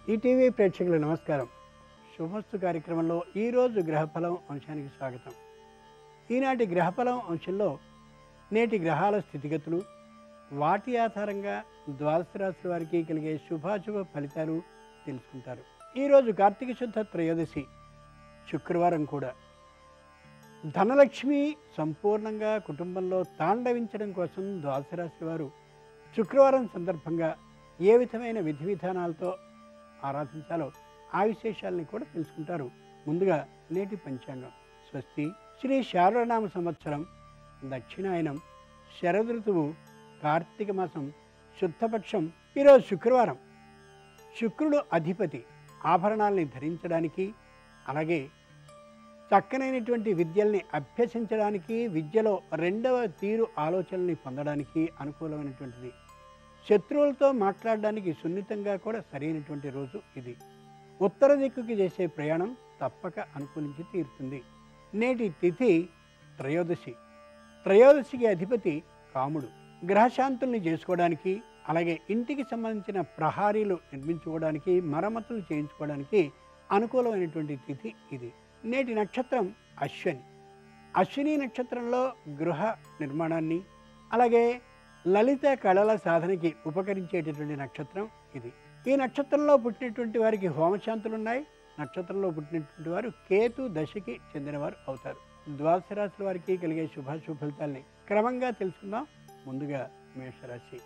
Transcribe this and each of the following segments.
ETV ప్రేక్షకులకు నమస్కారం శుభస్తు కార్యక్రమంలో ఈరోజు గ్రహఫలం అంశానికి స్వాగతం ఈనాటి గ్రహఫలం అంశంలో నేటి గ్రహాల స్థితిగతులు వాటి ఆధారంగా ద్వాదశ రాశుల వారికి కలిగే శుభాశుభ ఫలితాలు తెలుసుకుంటారు ఈరోజు కార్తీక శుద్ధ త్రయోదశి శుక్రవారం కూడా ధనలక్ష్మి సంపూర్ణంగా కుటుంబంలో తాండవించడం కోసం ద్వాదశ రాశి వారు శుక్రవారం సందర్భంగా ఏ విధమైన విధి విధానాలతో ఆరాధించాలో ఆ విశేషాలని కూడా తెలుసుకుంటారు ముందుగా నేటి పంచాంగం స్వస్తి శ్రీ శారనామ సంవత్సరం దక్షిణాయనం శరదృతువు కార్తీక మాసం శుద్ధపక్షం ఈరోజు శుక్రవారం శుక్రుడు అధిపతి ఆభరణాల్ని ధరించడానికి అలాగే చక్కనైనటువంటి విద్యల్ని అభ్యసించడానికి విద్యలో రెండవ తీరు ఆలోచనల్ని పొందడానికి అనుకూలమైనటువంటిది శత్రువులతో మాట్లాడడానికి సున్నితంగా కూడా సరైనటువంటి రోజు ఇది ఉత్తర దిక్కుకి చేసే ప్రయాణం తప్పక అనుకూలించి తీరుతుంది నేటి తిథి త్రయోదశి త్రయోదశికి అధిపతి కాముడు గ్రహశాంతుల్ని చేసుకోవడానికి అలాగే ఇంటికి సంబంధించిన ప్రహారీలు నిర్మించుకోవడానికి మరమ్మతులు చేయించుకోవడానికి అనుకూలమైనటువంటి తిథి ఇది నేటి నక్షత్రం అశ్వని అశ్విని నక్షత్రంలో గృహ నిర్మాణాన్ని అలాగే లలిత కళల సాధనకి ఉపకరించేటటువంటి నక్షత్రం ఇది ఈ నక్షత్రంలో పుట్టినటువంటి వారికి హోమశాంతులు ఉన్నాయి నక్షత్రంలో పుట్టినటువంటి వారు కేతు దశకి చెందినవారు అవుతారు ద్వాదశ రాశుల వారికి కలిగే శుభాశుభ ఫలితాల్ని క్రమంగా తెలుసుకుందాం ముందుగా మేషరాశి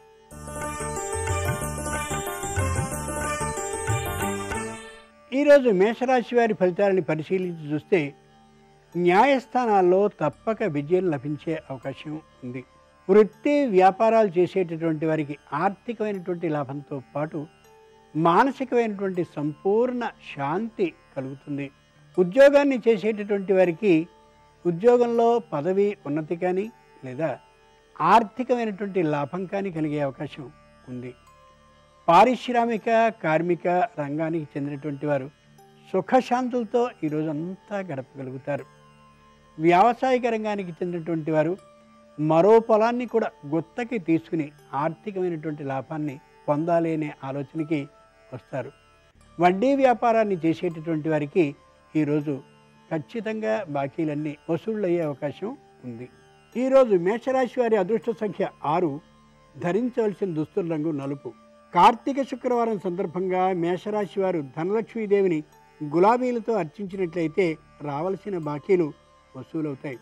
ఈరోజు మేషరాశి వారి ఫలితాలని పరిశీలించి చూస్తే న్యాయస్థానాల్లో తప్పక విజయం లభించే అవకాశం ఉంది వృత్తి వ్యాపారాలు చేసేటటువంటి వారికి ఆర్థికమైనటువంటి లాభంతో పాటు మానసికమైనటువంటి సంపూర్ణ శాంతి కలుగుతుంది ఉద్యోగాన్ని చేసేటటువంటి వారికి ఉద్యోగంలో పదవి ఉన్నతి కానీ లేదా ఆర్థికమైనటువంటి లాభం కానీ కలిగే అవకాశం ఉంది పారిశ్రామిక కార్మిక రంగానికి చెందినటువంటి వారు సుఖశాంతులతో ఈరోజు అంతా గడపగలుగుతారు వ్యావసాయిక రంగానికి చెందినటువంటి వారు మరో పొలాన్ని కూడా గుత్తకి తీసుకుని ఆర్థికమైనటువంటి లాభాన్ని పొందాలి అనే ఆలోచనకి వస్తారు వడ్డీ వ్యాపారాన్ని చేసేటటువంటి వారికి ఈరోజు ఖచ్చితంగా బాకీలన్నీ వసూళ్ళయ్యే అవకాశం ఉంది ఈరోజు మేషరాశి వారి అదృష్ట సంఖ్య ఆరు ధరించవలసిన దుస్తుల రంగు నలుపు కార్తీక శుక్రవారం సందర్భంగా మేషరాశి వారు ధనలక్ష్మీదేవిని గులాబీలతో అర్చించినట్లయితే రావలసిన బాకీలు వసూలవుతాయి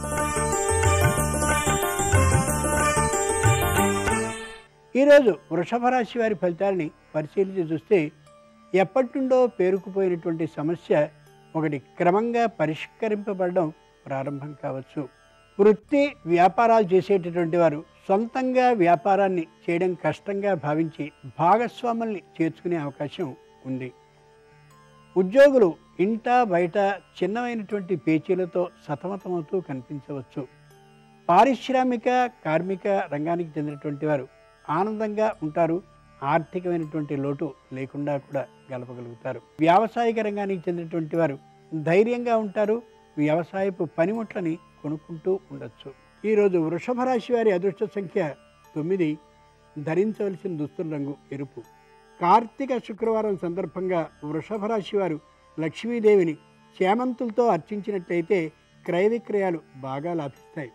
ఈరోజు వృషభ రాశి వారి ఫలితాలని పరిశీలించి చూస్తే ఎప్పటి నుండో పేరుకుపోయినటువంటి సమస్య ఒకటి క్రమంగా పరిష్కరింపబడడం ప్రారంభం కావచ్చు వృత్తి వ్యాపారాలు చేసేటటువంటి వారు సొంతంగా వ్యాపారాన్ని చేయడం కష్టంగా భావించి భాగస్వాముల్ని చేర్చుకునే అవకాశం ఉంది ఉద్యోగులు ఇంట బయట చిన్నమైనటువంటి పేచీలతో సతమతమవుతూ కనిపించవచ్చు పారిశ్రామిక కార్మిక రంగానికి చెందినటువంటి వారు ఆనందంగా ఉంటారు ఆర్థికమైనటువంటి లోటు లేకుండా కూడా గడపగలుగుతారు వ్యావసాయిక రంగానికి చెందినటువంటి వారు ధైర్యంగా ఉంటారు వ్యవసాయపు పనిముట్లని కొనుక్కుంటూ ఉండొచ్చు ఈరోజు వృషభ రాశి వారి అదృష్ట సంఖ్య తొమ్మిది ధరించవలసిన దుస్తుల రంగు ఎరుపు కార్తీక శుక్రవారం సందర్భంగా వృషభ రాశి వారు లక్ష్మీదేవిని చేమంతులతో అర్చించినట్లయితే క్రయ విక్రయాలు బాగా లాభిస్తాయి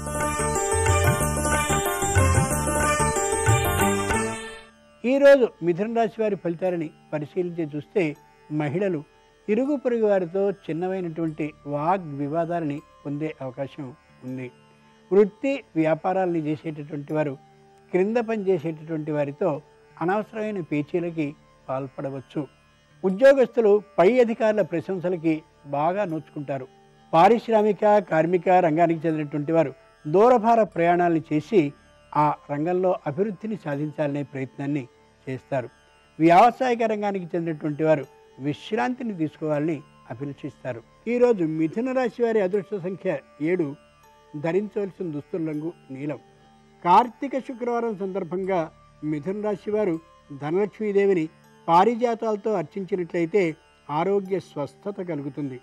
ఈరోజు మిథున రాశి వారి ఫలితాలని పరిశీలించి చూస్తే మహిళలు ఇరుగు పొరుగు వారితో చిన్నమైనటువంటి వాగ్ వివాదాలని పొందే అవకాశం ఉంది వృత్తి వ్యాపారాలని చేసేటటువంటి వారు క్రింద పని చేసేటటువంటి వారితో అనవసరమైన పేచీలకి పాల్పడవచ్చు ఉద్యోగస్తులు పై అధికారుల ప్రశంసలకి బాగా నోచుకుంటారు పారిశ్రామిక కార్మిక రంగానికి చెందినటువంటి వారు దూరభార ప్రయాణాలను చేసి ఆ రంగంలో అభివృద్ధిని సాధించాలనే ప్రయత్నాన్ని చేస్తారు వ్యావసాయిక రంగానికి చెందినటువంటి వారు విశ్రాంతిని తీసుకోవాలని అభిలషిస్తారు ఈరోజు మిథున రాశి వారి అదృష్ట సంఖ్య ఏడు ధరించవలసిన దుస్తుల రంగు నీలం కార్తీక శుక్రవారం సందర్భంగా మిథున రాశి వారు ధనలక్ష్మీదేవిని పారిజాతాలతో అర్చించినట్లయితే ఆరోగ్య స్వస్థత కలుగుతుంది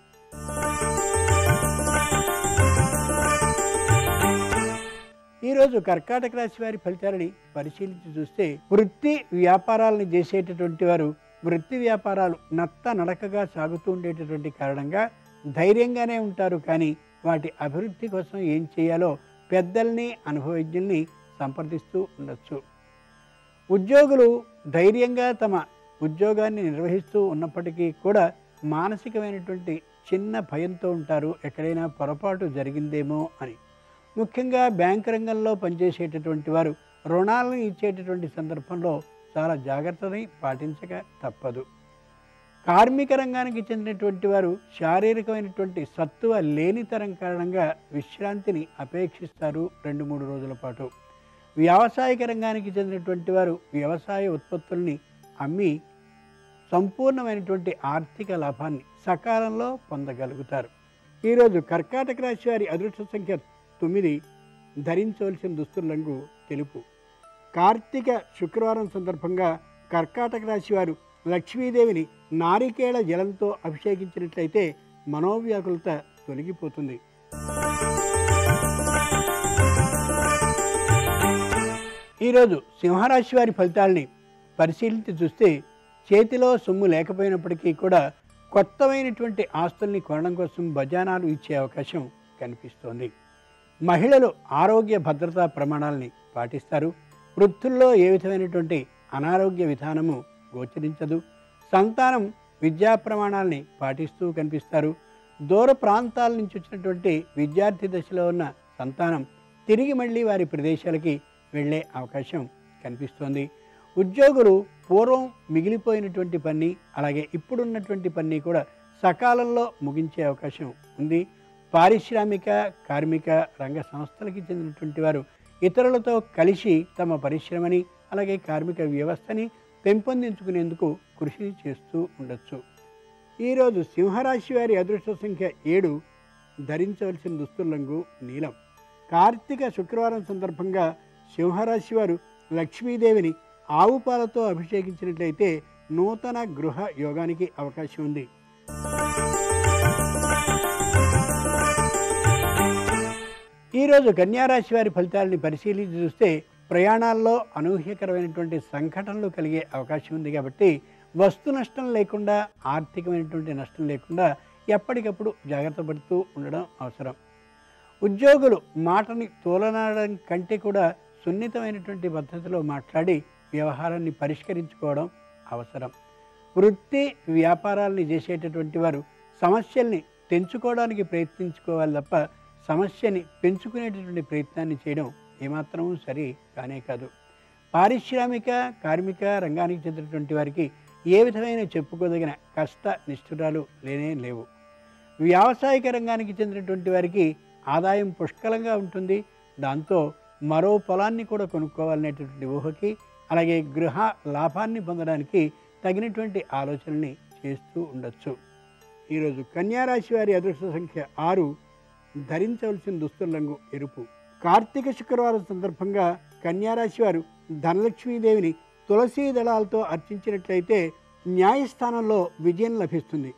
ఈరోజు కర్కాటక రాశి వారి ఫలితాలని పరిశీలించి చూస్తే వృత్తి వ్యాపారాలను చేసేటటువంటి వారు వృత్తి వ్యాపారాలు నత్త నడకగా సాగుతూ ఉండేటటువంటి కారణంగా ధైర్యంగానే ఉంటారు కానీ వాటి అభివృద్ధి కోసం ఏం చేయాలో పెద్దల్ని అనుభవజ్ఞుల్ని సంప్రదిస్తూ ఉండొచ్చు ఉద్యోగులు ధైర్యంగా తమ ఉద్యోగాన్ని నిర్వహిస్తూ ఉన్నప్పటికీ కూడా మానసికమైనటువంటి చిన్న భయంతో ఉంటారు ఎక్కడైనా పొరపాటు జరిగిందేమో అని ముఖ్యంగా బ్యాంకు రంగంలో పనిచేసేటటువంటి వారు రుణాలను ఇచ్చేటటువంటి సందర్భంలో చాలా జాగ్రత్తని పాటించక తప్పదు కార్మిక రంగానికి చెందినటువంటి వారు శారీరకమైనటువంటి సత్తువ లేనితరం కారణంగా విశ్రాంతిని అపేక్షిస్తారు రెండు మూడు రోజుల పాటు వ్యావసాయిక రంగానికి చెందినటువంటి వారు వ్యవసాయ ఉత్పత్తుల్ని అమ్మి సంపూర్ణమైనటువంటి ఆర్థిక లాభాన్ని సకాలంలో పొందగలుగుతారు ఈరోజు కర్కాటక రాశి వారి అదృష్ట సంఖ్య తొమ్మిది ధరించవలసిన దుస్తుల రంగు తెలుపు కార్తీక శుక్రవారం సందర్భంగా కర్కాటక రాశి వారు లక్ష్మీదేవిని నారికేళ జలంతో అభిషేకించినట్లయితే మనోవ్యాకులత తొలగిపోతుంది ఈరోజు సింహరాశి వారి ఫలితాలని పరిశీలించి చూస్తే చేతిలో సొమ్ము లేకపోయినప్పటికీ కూడా కొత్తమైనటువంటి ఆస్తుల్ని కొనడం కోసం బజానాలు ఇచ్చే అవకాశం కనిపిస్తోంది మహిళలు ఆరోగ్య భద్రతా ప్రమాణాలని పాటిస్తారు వృత్తుల్లో ఏ విధమైనటువంటి అనారోగ్య విధానము గోచరించదు సంతానం విద్యా ప్రమాణాలని పాటిస్తూ కనిపిస్తారు దూర ప్రాంతాల నుంచి వచ్చినటువంటి విద్యార్థి దశలో ఉన్న సంతానం తిరిగి మళ్ళీ వారి ప్రదేశాలకి వెళ్ళే అవకాశం కనిపిస్తోంది ఉద్యోగులు పూర్వం మిగిలిపోయినటువంటి పని అలాగే ఇప్పుడున్నటువంటి పని కూడా సకాలంలో ముగించే అవకాశం ఉంది పారిశ్రామిక కార్మిక రంగ సంస్థలకి చెందినటువంటి వారు ఇతరులతో కలిసి తమ పరిశ్రమని అలాగే కార్మిక వ్యవస్థని పెంపొందించుకునేందుకు కృషి చేస్తూ ఉండొచ్చు ఈరోజు సింహరాశి వారి అదృష్ట సంఖ్య ఏడు ధరించవలసిన దుస్తుల రంగు నీలం కార్తీక శుక్రవారం సందర్భంగా సింహరాశి వారు లక్ష్మీదేవిని ఆవు పాలతో అభిషేకించినట్లయితే నూతన గృహ యోగానికి అవకాశం ఉంది ఈరోజు కన్యారాశి వారి ఫలితాలని పరిశీలించి చూస్తే ప్రయాణాల్లో అనూహ్యకరమైనటువంటి సంఘటనలు కలిగే అవకాశం ఉంది కాబట్టి వస్తు నష్టం లేకుండా ఆర్థికమైనటువంటి నష్టం లేకుండా ఎప్పటికప్పుడు జాగ్రత్త పడుతూ ఉండడం అవసరం ఉద్యోగులు మాటని తోలనాడడం కంటే కూడా సున్నితమైనటువంటి పద్ధతిలో మాట్లాడి వ్యవహారాన్ని పరిష్కరించుకోవడం అవసరం వృత్తి వ్యాపారాలని చేసేటటువంటి వారు సమస్యల్ని తెంచుకోవడానికి ప్రయత్నించుకోవాలి తప్ప సమస్యని పెంచుకునేటటువంటి ప్రయత్నాన్ని చేయడం ఏమాత్రమూ సరి కానే కాదు పారిశ్రామిక కార్మిక రంగానికి చెందినటువంటి వారికి ఏ విధమైన చెప్పుకోదగిన కష్ట నిష్ఠురాలు లేనే లేవు వ్యావసాయిక రంగానికి చెందినటువంటి వారికి ఆదాయం పుష్కలంగా ఉంటుంది దాంతో మరో పొలాన్ని కూడా కొనుక్కోవాలనేటటువంటి ఊహకి అలాగే గృహ లాభాన్ని పొందడానికి తగినటువంటి ఆలోచనని చేస్తూ ఉండొచ్చు ఈరోజు కన్యారాశి వారి అదృష్ట సంఖ్య ఆరు ధరించవలసిన దుస్తుల రంగు ఎరుపు కార్తీక శుక్రవారం సందర్భంగా కన్యారాశి వారు ధనలక్ష్మీదేవిని తులసీ దళాలతో అర్చించినట్లయితే న్యాయస్థానంలో విజయం లభిస్తుంది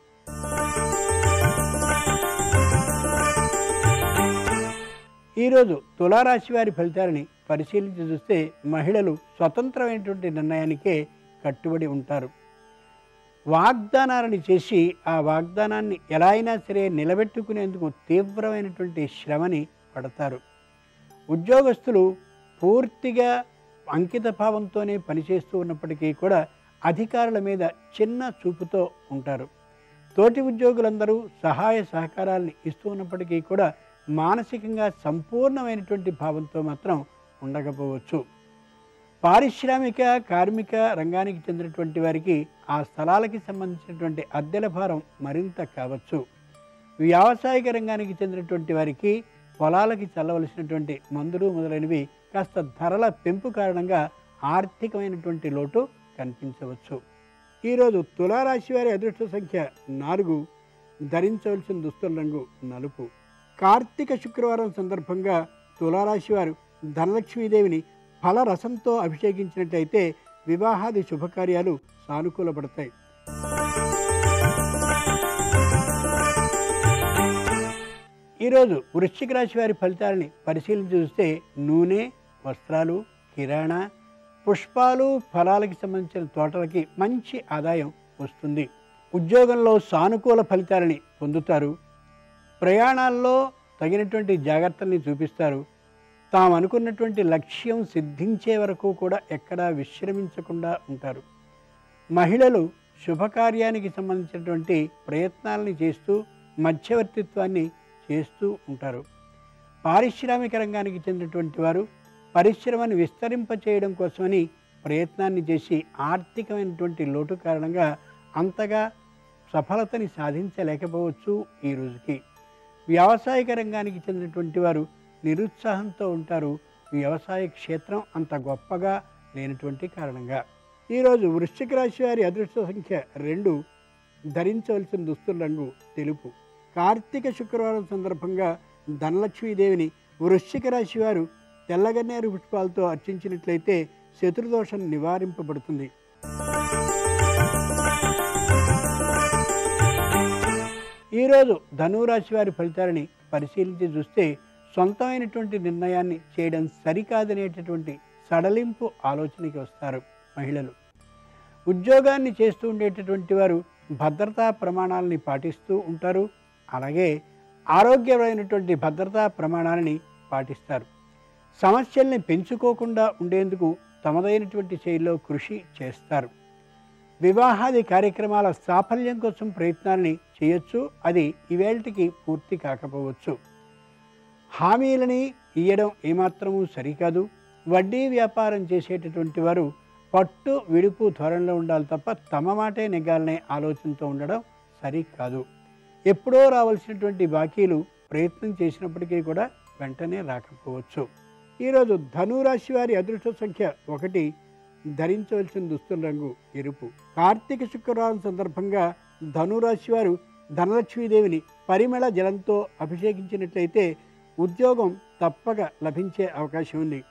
ఈరోజు తులారాశి వారి ఫలితాలని పరిశీలించి చూస్తే మహిళలు స్వతంత్రమైనటువంటి నిర్ణయానికే కట్టుబడి ఉంటారు వాగ్దానాలను చేసి ఆ వాగ్దానాన్ని ఎలా అయినా సరే నిలబెట్టుకునేందుకు తీవ్రమైనటువంటి శ్రమని పడతారు ఉద్యోగస్తులు పూర్తిగా అంకిత భావంతోనే పనిచేస్తూ ఉన్నప్పటికీ కూడా అధికారుల మీద చిన్న చూపుతో ఉంటారు తోటి ఉద్యోగులందరూ సహాయ సహకారాలను ఇస్తూ ఉన్నప్పటికీ కూడా మానసికంగా సంపూర్ణమైనటువంటి భావంతో మాత్రం ఉండకపోవచ్చు పారిశ్రామిక కార్మిక రంగానికి చెందినటువంటి వారికి ఆ స్థలాలకి సంబంధించినటువంటి అద్దెల భారం మరింత కావచ్చు వ్యావసాయిక రంగానికి చెందినటువంటి వారికి పొలాలకి చల్లవలసినటువంటి మందులు మొదలైనవి కాస్త ధరల పెంపు కారణంగా ఆర్థికమైనటువంటి లోటు కనిపించవచ్చు ఈరోజు తులారాశి వారి అదృష్ట సంఖ్య నాలుగు ధరించవలసిన దుస్తుల రంగు నలుపు కార్తీక శుక్రవారం సందర్భంగా తులారాశి వారు ధనలక్ష్మీదేవిని ఫలరసంతో అభిషేకించినట్లయితే వివాహాది శుభకార్యాలు సానుకూలపడతాయి ఈరోజు వృశ్చిక రాశి వారి ఫలితాలని పరిశీలించి చూస్తే నూనె వస్త్రాలు కిరాణా పుష్పాలు ఫలాలకి సంబంధించిన తోటలకి మంచి ఆదాయం వస్తుంది ఉద్యోగంలో సానుకూల ఫలితాలని పొందుతారు ప్రయాణాల్లో తగినటువంటి జాగ్రత్తల్ని చూపిస్తారు తాము అనుకున్నటువంటి లక్ష్యం సిద్ధించే వరకు కూడా ఎక్కడా విశ్రమించకుండా ఉంటారు మహిళలు శుభకార్యానికి సంబంధించినటువంటి ప్రయత్నాలని చేస్తూ మధ్యవర్తిత్వాన్ని చేస్తూ ఉంటారు పారిశ్రామిక రంగానికి చెందినటువంటి వారు పరిశ్రమను విస్తరింపచేయడం కోసమని ప్రయత్నాన్ని చేసి ఆర్థికమైనటువంటి లోటు కారణంగా అంతగా సఫలతని సాధించలేకపోవచ్చు ఈ రోజుకి వ్యావసాయిక రంగానికి చెందినటువంటి వారు నిరుత్సాహంతో ఉంటారు వ్యవసాయ క్షేత్రం అంత గొప్పగా లేనటువంటి కారణంగా ఈరోజు వృశ్చిక రాశి వారి అదృష్ట సంఖ్య రెండు ధరించవలసిన దుస్తుల రంగు తెలుపు కార్తీక శుక్రవారం సందర్భంగా ధనలక్ష్మీదేవిని వృశ్చిక రాశి వారు తెల్లగన్నేరు పుష్పాలతో అర్చించినట్లయితే శత్రుదోషం నివారింపబడుతుంది ఈరోజు ధనురాశి వారి ఫలితాలని పరిశీలించి చూస్తే సొంతమైనటువంటి నిర్ణయాన్ని చేయడం సరికాదనేటటువంటి సడలింపు ఆలోచనకి వస్తారు మహిళలు ఉద్యోగాన్ని చేస్తూ ఉండేటటువంటి వారు భద్రతా ప్రమాణాలని పాటిస్తూ ఉంటారు అలాగే ఆరోగ్యమైనటువంటి భద్రతా ప్రమాణాలని పాటిస్తారు సమస్యల్ని పెంచుకోకుండా ఉండేందుకు తమదైనటువంటి శైలిలో కృషి చేస్తారు వివాహాది కార్యక్రమాల సాఫల్యం కోసం ప్రయత్నాల్ని చేయొచ్చు అది ఈవేళకి పూర్తి కాకపోవచ్చు హామీలని ఇయ్యడం ఏమాత్రమూ సరికాదు వడ్డీ వ్యాపారం చేసేటటువంటి వారు పట్టు విడుపు ధోరణిలో ఉండాలి తప్ప తమ మాటే నెగ్గాలనే ఆలోచనతో ఉండడం సరికాదు ఎప్పుడో రావాల్సినటువంటి బాకీలు ప్రయత్నం చేసినప్పటికీ కూడా వెంటనే రాకపోవచ్చు ఈరోజు ధనురాశి వారి అదృష్ట సంఖ్య ఒకటి ధరించవలసిన దుస్తుల రంగు ఎరుపు కార్తీక శుక్రవారం సందర్భంగా ధనురాశి వారు ధనలక్ష్మీదేవిని పరిమళ జలంతో అభిషేకించినట్లయితే ఉద్యోగం తప్పక లభించే అవకాశం ఉంది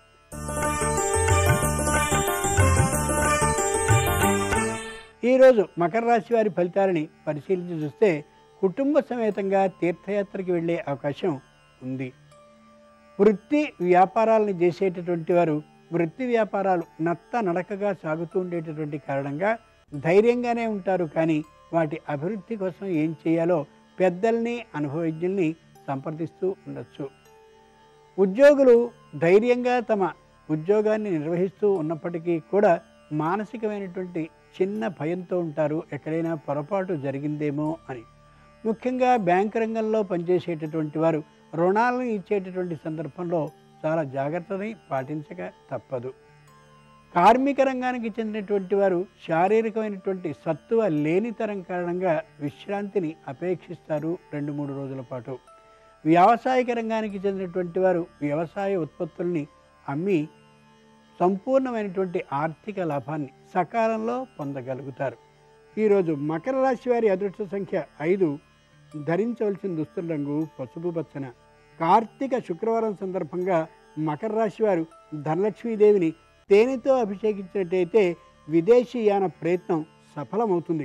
ఈరోజు మకర రాశి వారి ఫలితాలని పరిశీలించి చూస్తే కుటుంబ సమేతంగా తీర్థయాత్రకి వెళ్ళే అవకాశం ఉంది వృత్తి వ్యాపారాలను చేసేటటువంటి వారు వృత్తి వ్యాపారాలు నత్త నడకగా సాగుతూ ఉండేటటువంటి కారణంగా ధైర్యంగానే ఉంటారు కానీ వాటి అభివృద్ధి కోసం ఏం చేయాలో పెద్దల్ని అనుభవజ్ఞుల్ని సంప్రదిస్తూ ఉండొచ్చు ఉద్యోగులు ధైర్యంగా తమ ఉద్యోగాన్ని నిర్వహిస్తూ ఉన్నప్పటికీ కూడా మానసికమైనటువంటి చిన్న భయంతో ఉంటారు ఎక్కడైనా పొరపాటు జరిగిందేమో అని ముఖ్యంగా బ్యాంక్ రంగంలో పనిచేసేటటువంటి వారు రుణాలను ఇచ్చేటటువంటి సందర్భంలో చాలా జాగ్రత్తని పాటించక తప్పదు కార్మిక రంగానికి చెందినటువంటి వారు శారీరకమైనటువంటి సత్తువ లేనితరం కారణంగా విశ్రాంతిని అపేక్షిస్తారు రెండు మూడు రోజుల పాటు వ్యావసాయిక రంగానికి చెందినటువంటి వారు వ్యవసాయ ఉత్పత్తుల్ని అమ్మి సంపూర్ణమైనటువంటి ఆర్థిక లాభాన్ని సకాలంలో పొందగలుగుతారు ఈరోజు మకర రాశి వారి అదృష్ట సంఖ్య ఐదు ధరించవలసిన దుస్తుల రంగు పసుపు పచ్చన కార్తీక శుక్రవారం సందర్భంగా మకర రాశి వారు ధనలక్ష్మీదేవిని తేనెతో అభిషేకించినట్టయితే విదేశీయాన ప్రయత్నం సఫలమవుతుంది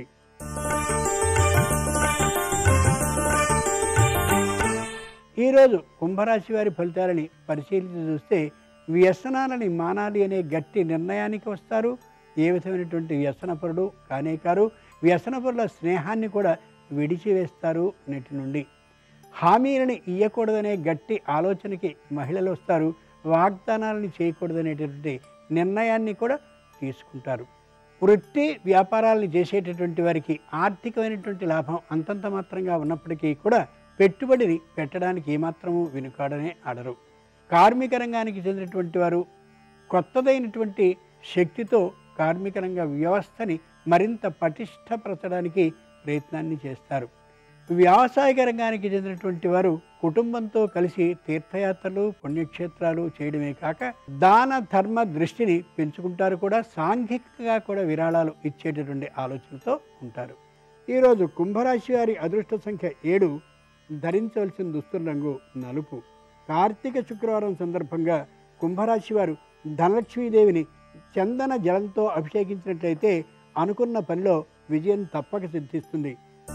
ఈరోజు కుంభరాశి వారి ఫలితాలని పరిశీలించి చూస్తే వ్యసనాలని మానాలి అనే గట్టి నిర్ణయానికి వస్తారు ఏ విధమైనటువంటి వ్యసనపరుడు కానే కారు వ్యసనపరుల స్నేహాన్ని కూడా విడిచివేస్తారు నేటి నుండి హామీలని ఇయ్యకూడదనే గట్టి ఆలోచనకి మహిళలు వస్తారు వాగ్దానాలని చేయకూడదనేటటువంటి నిర్ణయాన్ని కూడా తీసుకుంటారు వృత్తి వ్యాపారాలను చేసేటటువంటి వారికి ఆర్థికమైనటువంటి లాభం అంతంత మాత్రంగా ఉన్నప్పటికీ కూడా పెట్టుబడిని పెట్టడానికి ఏమాత్రము వెనుకాడనే ఆడరు కార్మిక రంగానికి చెందినటువంటి వారు కొత్తదైనటువంటి శక్తితో కార్మిక రంగ వ్యవస్థని మరింత పటిష్టపరచడానికి ప్రయత్నాన్ని చేస్తారు వ్యావసాయిక రంగానికి చెందినటువంటి వారు కుటుంబంతో కలిసి తీర్థయాత్రలు పుణ్యక్షేత్రాలు చేయడమే కాక దాన ధర్మ దృష్టిని పెంచుకుంటారు కూడా సాంఘికంగా కూడా విరాళాలు ఇచ్చేటటువంటి ఆలోచనతో ఉంటారు ఈరోజు కుంభరాశి వారి అదృష్ట సంఖ్య ఏడు ధరించవలసిన దుస్తుల రంగు నలుపు కార్తీక శుక్రవారం సందర్భంగా కుంభరాశి వారు ధనలక్ష్మీదేవిని చందన జలంతో అభిషేకించినట్లయితే అనుకున్న పనిలో విజయం తప్పక సిద్ధిస్తుంది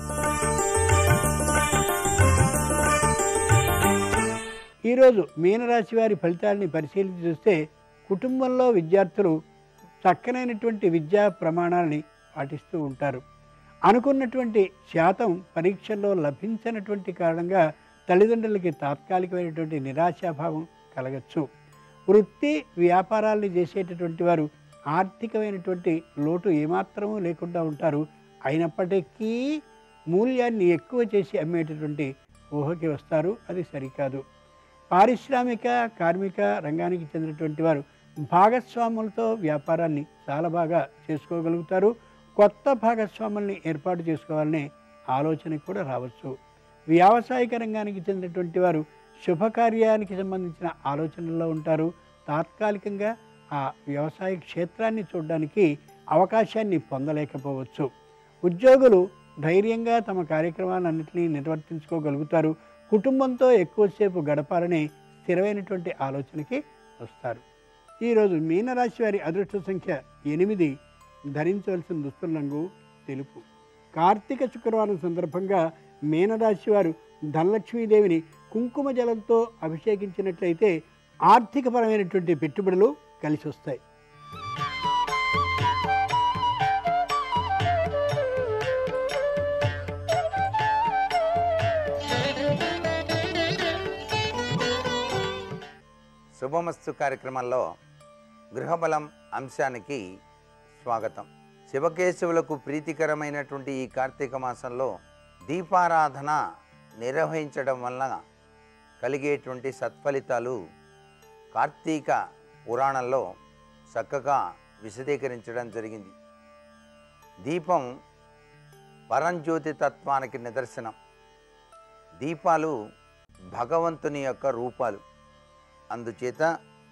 ఈరోజు మీనరాశి వారి ఫలితాలని పరిశీలించి చూస్తే కుటుంబంలో విద్యార్థులు చక్కనైనటువంటి విద్యా ప్రమాణాలని పాటిస్తూ ఉంటారు అనుకున్నటువంటి శాతం పరీక్షల్లో లభించనటువంటి కారణంగా తల్లిదండ్రులకి తాత్కాలికమైనటువంటి నిరాశాభావం కలగచ్చు వృత్తి వ్యాపారాల్ని చేసేటటువంటి వారు ఆర్థికమైనటువంటి లోటు ఏమాత్రమూ లేకుండా ఉంటారు అయినప్పటికీ మూల్యాన్ని ఎక్కువ చేసి అమ్మేటటువంటి ఊహకి వస్తారు అది సరికాదు పారిశ్రామిక కార్మిక రంగానికి చెందినటువంటి వారు భాగస్వాములతో వ్యాపారాన్ని చాలా బాగా చేసుకోగలుగుతారు కొత్త భాగస్వాముల్ని ఏర్పాటు చేసుకోవాలనే ఆలోచన కూడా రావచ్చు వ్యావసాయిక రంగానికి చెందినటువంటి వారు శుభకార్యానికి సంబంధించిన ఆలోచనల్లో ఉంటారు తాత్కాలికంగా ఆ వ్యవసాయ క్షేత్రాన్ని చూడడానికి అవకాశాన్ని పొందలేకపోవచ్చు ఉద్యోగులు ధైర్యంగా తమ కార్యక్రమాలన్నింటినీ నిర్వర్తించుకోగలుగుతారు కుటుంబంతో ఎక్కువసేపు గడపాలనే స్థిరమైనటువంటి ఆలోచనకి వస్తారు ఈరోజు మీనరాశి వారి అదృష్ట సంఖ్య ఎనిమిది ధరించవలసిన దుస్తుల రంగు తెలుపు కార్తీక శుక్రవారం సందర్భంగా మీనరాశి వారు ధనలక్ష్మీదేవిని కుంకుమ జలంతో అభిషేకించినట్లయితే ఆర్థికపరమైనటువంటి పెట్టుబడులు కలిసి వస్తాయి శుభమస్తు కార్యక్రమంలో గృహబలం అంశానికి స్వాగతం శివకేశవులకు ప్రీతికరమైనటువంటి ఈ కార్తీక మాసంలో దీపారాధన నిర్వహించడం వలన కలిగేటువంటి సత్ఫలితాలు కార్తీక పురాణంలో చక్కగా విశదీకరించడం జరిగింది దీపం పరంజ్యోతి తత్వానికి నిదర్శనం దీపాలు భగవంతుని యొక్క రూపాలు అందుచేత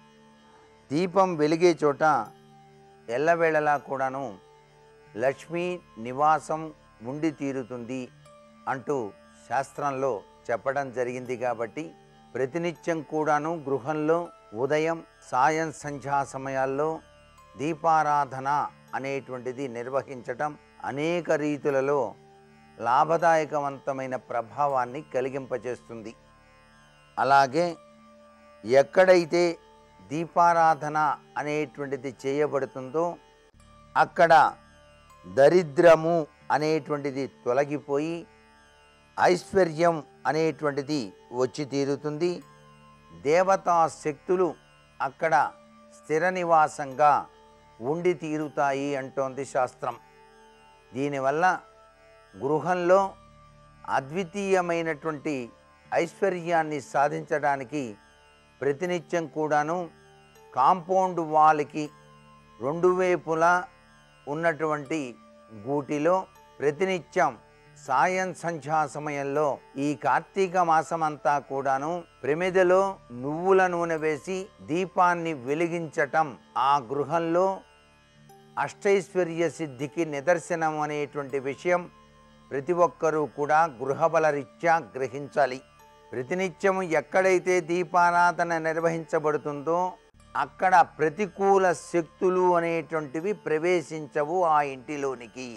దీపం వెలిగే చోట ఎల్లవేళలా కూడాను లక్ష్మీ నివాసం ఉండి తీరుతుంది అంటూ శాస్త్రంలో చెప్పడం జరిగింది కాబట్టి ప్రతినిత్యం కూడాను గృహంలో ఉదయం సాయం సంధ్యా సమయాల్లో దీపారాధన అనేటువంటిది నిర్వహించటం అనేక రీతులలో లాభదాయకవంతమైన ప్రభావాన్ని కలిగింపచేస్తుంది అలాగే ఎక్కడైతే దీపారాధన అనేటువంటిది చేయబడుతుందో అక్కడ దరిద్రము అనేటువంటిది తొలగిపోయి ఐశ్వర్యం అనేటువంటిది వచ్చి తీరుతుంది దేవతా శక్తులు అక్కడ స్థిర నివాసంగా ఉండి తీరుతాయి అంటోంది శాస్త్రం దీనివల్ల గృహంలో అద్వితీయమైనటువంటి ఐశ్వర్యాన్ని సాధించడానికి ప్రతినిత్యం కూడాను కాంపౌండ్ వాల్కి రెండు వైపులా ఉన్నటువంటి గూటిలో ప్రతినిత్యం సాయం సంధ్యా సమయంలో ఈ కార్తీక మాసమంతా కూడాను ప్రమిదలో నువ్వుల నూనె వేసి దీపాన్ని వెలిగించటం ఆ గృహంలో అష్టైశ్వర్య సిద్ధికి నిదర్శనం అనేటువంటి విషయం ప్రతి ఒక్కరూ కూడా గృహబల రీత్యా గ్రహించాలి ప్రతినిత్యం ఎక్కడైతే దీపారాధన నిర్వహించబడుతుందో అక్కడ ప్రతికూల శక్తులు అనేటువంటివి ప్రవేశించవు ఆ ఇంటిలోనికి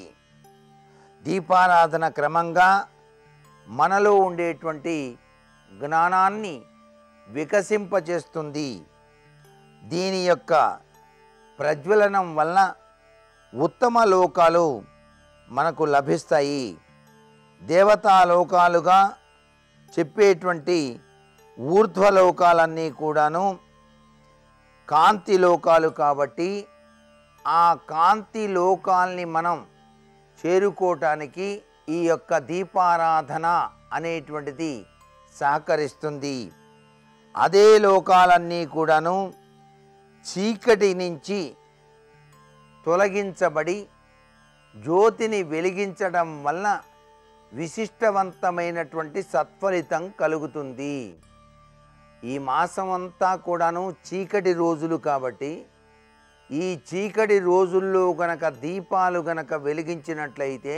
దీపారాధన క్రమంగా మనలో ఉండేటువంటి జ్ఞానాన్ని వికసింపచేస్తుంది దీని యొక్క ప్రజ్వలనం వలన ఉత్తమ లోకాలు మనకు లభిస్తాయి దేవతా లోకాలుగా చెప్పేటువంటి ఊర్ధ్వలోకాలన్నీ కూడాను కాంతి లోకాలు కాబట్టి ఆ కాంతి లోకాల్ని మనం చేరుకోవటానికి ఈ యొక్క దీపారాధన అనేటువంటిది సహకరిస్తుంది అదే లోకాలన్నీ కూడాను చీకటి నుంచి తొలగించబడి జ్యోతిని వెలిగించడం వలన విశిష్టవంతమైనటువంటి సత్ఫలితం కలుగుతుంది ఈ మాసం అంతా కూడాను చీకటి రోజులు కాబట్టి ఈ చీకటి రోజుల్లో గనక దీపాలు గనక వెలిగించినట్లయితే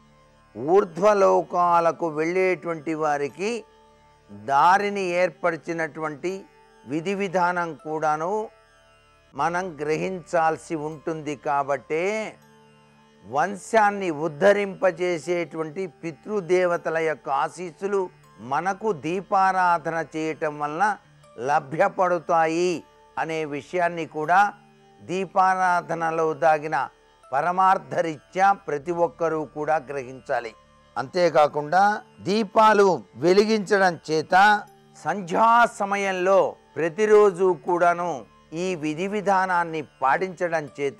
ఊర్ధ్వలోకాలకు వెళ్ళేటువంటి వారికి దారిని ఏర్పరిచినటువంటి విధి విధానం కూడాను మనం గ్రహించాల్సి ఉంటుంది కాబట్టే వంశాన్ని ఉద్ధరింపజేసేటువంటి పితృదేవతల యొక్క ఆశీస్సులు మనకు దీపారాధన చేయటం వలన లభ్యపడుతాయి అనే విషయాన్ని కూడా దీపారాధనలో దాగిన పరమార్థరీత్యా ప్రతి ఒక్కరూ కూడా గ్రహించాలి అంతేకాకుండా దీపాలు వెలిగించడం చేత సంధ్యా సమయంలో ప్రతిరోజు కూడాను ఈ విధి విధానాన్ని పాటించడం చేత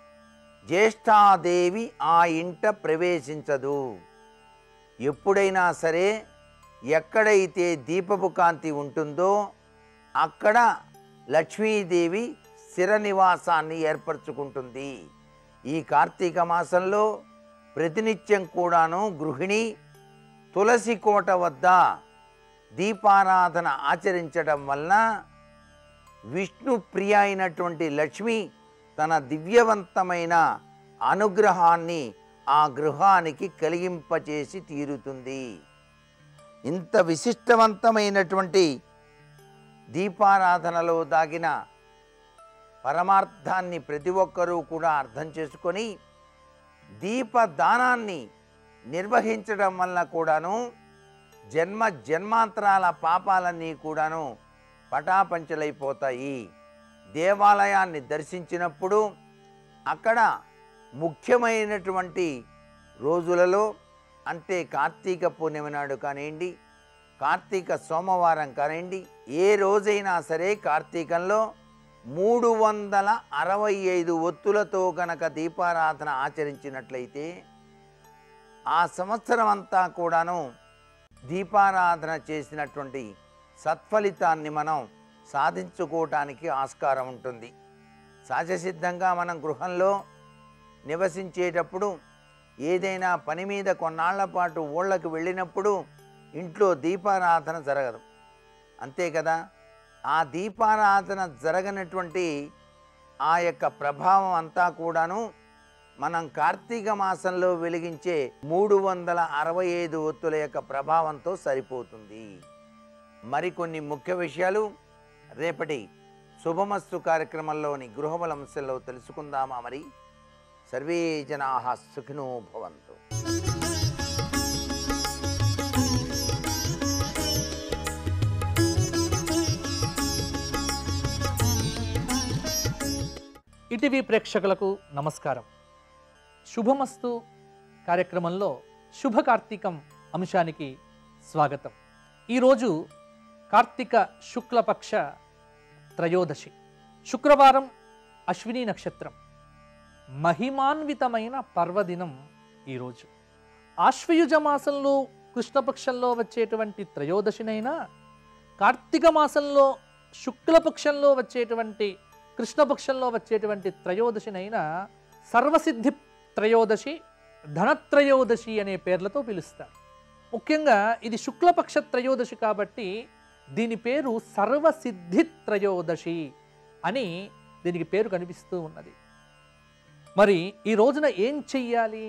జ్యేష్ఠాదేవి ఆ ఇంట ప్రవేశించదు ఎప్పుడైనా సరే ఎక్కడైతే దీపపు కాంతి ఉంటుందో అక్కడ లక్ష్మీదేవి స్థిర నివాసాన్ని ఏర్పరచుకుంటుంది ఈ కార్తీక మాసంలో ప్రతినిత్యం కూడాను గృహిణి తులసి కోట వద్ద దీపారాధన ఆచరించడం వలన విష్ణు ప్రియ అయినటువంటి లక్ష్మి తన దివ్యవంతమైన అనుగ్రహాన్ని ఆ గృహానికి కలిగింపచేసి తీరుతుంది ఇంత విశిష్టవంతమైనటువంటి దీపారాధనలో దాగిన పరమార్థాన్ని ప్రతి ఒక్కరూ కూడా అర్థం చేసుకొని దీపదానాన్ని నిర్వహించడం వల్ల కూడాను జన్మ జన్మాంతరాల పాపాలన్నీ కూడాను పటాపంచలైపోతాయి దేవాలయాన్ని దర్శించినప్పుడు అక్కడ ముఖ్యమైనటువంటి రోజులలో అంటే కార్తీక పూర్ణిమ నాడు కానివ్వండి కార్తీక సోమవారం కానివ్వండి ఏ రోజైనా సరే కార్తీకంలో మూడు వందల అరవై ఐదు ఒత్తులతో గనక దీపారాధన ఆచరించినట్లయితే ఆ సంవత్సరం అంతా కూడాను దీపారాధన చేసినటువంటి సత్ఫలితాన్ని మనం సాధించుకోవటానికి ఆస్కారం ఉంటుంది సహజసిద్ధంగా మనం గృహంలో నివసించేటప్పుడు ఏదైనా పని మీద కొన్నాళ్ల పాటు ఊళ్ళకి వెళ్ళినప్పుడు ఇంట్లో దీపారాధన జరగదు అంతే కదా ఆ దీపారాధన జరగనటువంటి ఆ యొక్క ప్రభావం అంతా కూడాను మనం కార్తీక మాసంలో వెలిగించే మూడు వందల అరవై ఐదు ఒత్తుల యొక్క ప్రభావంతో సరిపోతుంది మరికొన్ని ముఖ్య విషయాలు రేపటి శుభమస్తు కార్యక్రమంలోని గృహబల అంశంలో తెలుసుకుందామా మరి సర్వే జనా సుఖినో భవంతు ఇటీవీ ప్రేక్షకులకు నమస్కారం శుభమస్తు కార్యక్రమంలో శుభ కార్తీకం అంశానికి స్వాగతం ఈరోజు కార్తీక శుక్లపక్ష త్రయోదశి శుక్రవారం అశ్విని నక్షత్రం మహిమాన్వితమైన పర్వదినం ఈరోజు ఆశ్వయుజ మాసంలో కృష్ణపక్షంలో వచ్చేటువంటి త్రయోదశినైనా కార్తీక మాసంలో శుక్లపక్షంలో వచ్చేటువంటి కృష్ణపక్షంలో వచ్చేటువంటి త్రయోదశినైనా సర్వసిద్ధి త్రయోదశి ధనత్రయోదశి అనే పేర్లతో పిలుస్తారు ముఖ్యంగా ఇది శుక్లపక్ష త్రయోదశి కాబట్టి దీని పేరు సర్వసిద్ధి త్రయోదశి అని దీనికి పేరు కనిపిస్తూ ఉన్నది మరి ఈ రోజున ఏం చెయ్యాలి